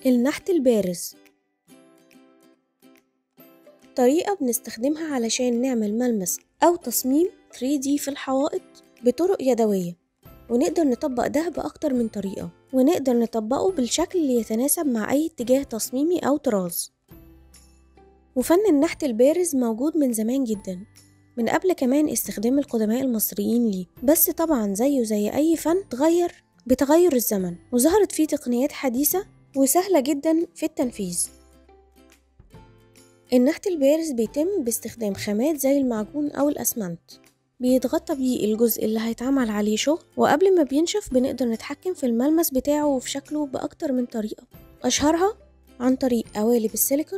النحت البارز طريقة بنستخدمها علشان نعمل ملمس أو تصميم 3D في الحوائط بطرق يدوية ونقدر نطبق ده بأكتر من طريقة ونقدر نطبقه بالشكل اللي يتناسب مع أي اتجاه تصميمي أو طراز وفن النحت البارز موجود من زمان جدا من قبل كمان استخدام القدماء المصريين ليه بس طبعا زيه زي أي فن تغير بتغير الزمن وظهرت فيه تقنيات حديثة وسهلة جدا في التنفيذ النحت البارز بيتم باستخدام خامات زي المعجون أو الأسمنت بيتغطى بيه الجزء اللي هيتعمل عليه شغل وقبل ما بينشف بنقدر نتحكم في الملمس بتاعه وفي شكله بأكتر من طريقة أشهرها عن طريق قوالب السيليكون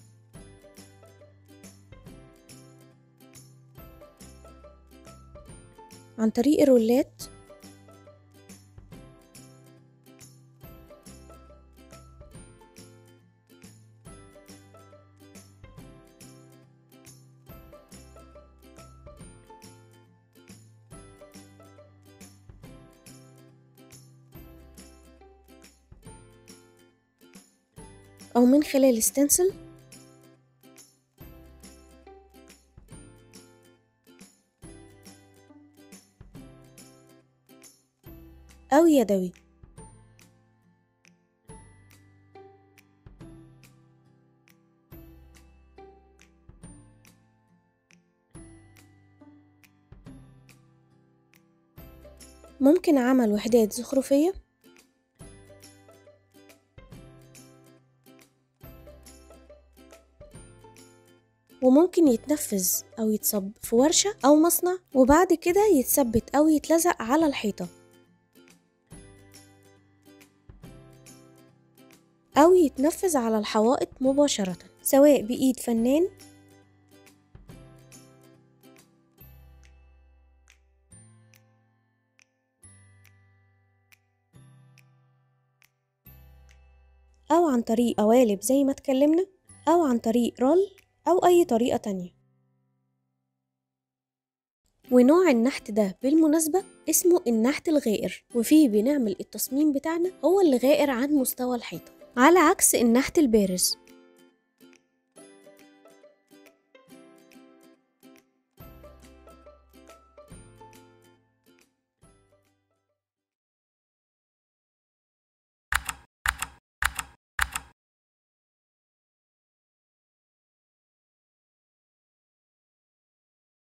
عن طريق الرولات أو من خلال ستنسل أو يدوي ممكن عمل وحدات زخرفية وممكن يتنفذ أو يتصب في ورشة أو مصنع وبعد كده يتثبت أو يتلزق على الحيطة أو يتنفذ على الحوائط مباشرة سواء بإيد فنان أو عن طريق قوالب زي ما اتكلمنا أو عن طريق رول أو أي طريقة تانية ونوع النحت ده بالمناسبة اسمه النحت الغائر وفيه بنعمل التصميم بتاعنا هو اللي غائر عن مستوى الحيطة على عكس النحت البارز